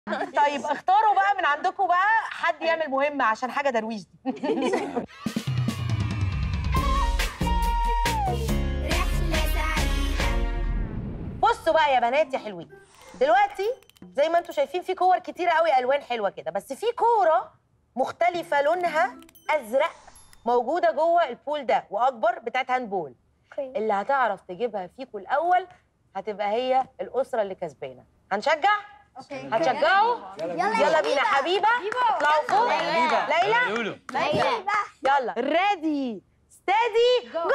طيب اختاروا بقى من عندكم بقى حد يعمل مهمه عشان حاجه درويش دي رحلة سعيدة بصوا بقى يا بنات يا حلوين دلوقتي زي ما انتم شايفين في كور كتيره قوي الوان حلوه كده بس في كوره مختلفه لونها ازرق موجوده جوه البول ده واكبر بتاعت هاندبول اللي هتعرف تجيبها فيكم الاول هتبقى هي الاسره اللي كسبانه هنشجع هتشجعوا يلا بينا حبيبه اطلعوا فوق ليلى لولو ليلى يلا ريدي ستادي جو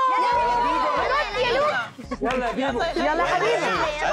يلا يا بيبو يلا حبيبي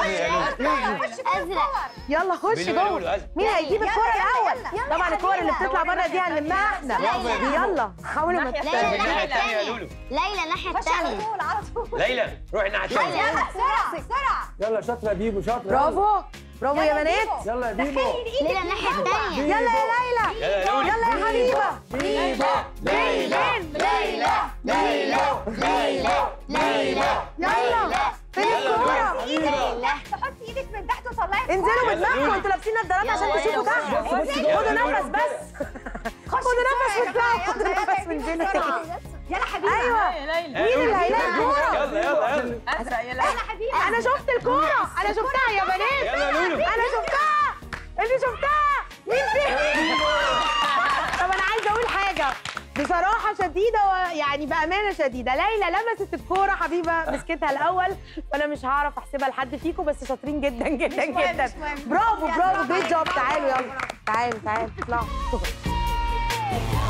أزرق يلا خش بيني جوه وبينه أزرق. مين هيجيب الكوره الاول طبعا الكوره اللي بتطلع بره دي هنلمها احنا يلا حاولوا ما ليلى الناحية الناحية التانية يا التانية لولو ليلى الناحية التانية ليلى روحي الناحية التانية يلا شاطره يا بيبو شاطره برافو برافو يا بنات يلا يا بيبو ليلى الناحية التانية يلا يا ليلى يلا يا لولو يلا يا حبيبه بيبو ليلى ليلى ليلى ليلى ليلى يلا فين الكوره ليلى تحطي ايدك من تحت وطلعي انزلوا يلا بدماغكم لولو. انتوا لابسين نظارات عشان يلا، تشوفوا يلا. تحت بص خدوا يلا، نفس لولو. بس خدوا نفس واطلعوا خدوا نفس من فين يلا حبيبي ايوه مين اللي هيلاقي الكوره يلا يلا يلا يلا حبيبي انا شفت الكوره انا شفتها يا بنات يلا لولو انا شفتها اللي شفتها مين فين طب انا عايزه اقول حاجه بصراحة شديدة ويعني بأمانة شديدة ليلى لمست الكورة حبيبة مسكتها الأول فأنا مش هعرف أحسبها لحد فيكم بس شاطرين جدا جدا مهم، جدا مش مهم. برافو يلا، برافو برافو جود جوب عليك. تعالوا يلا تعالوا تعالوا اطلعوا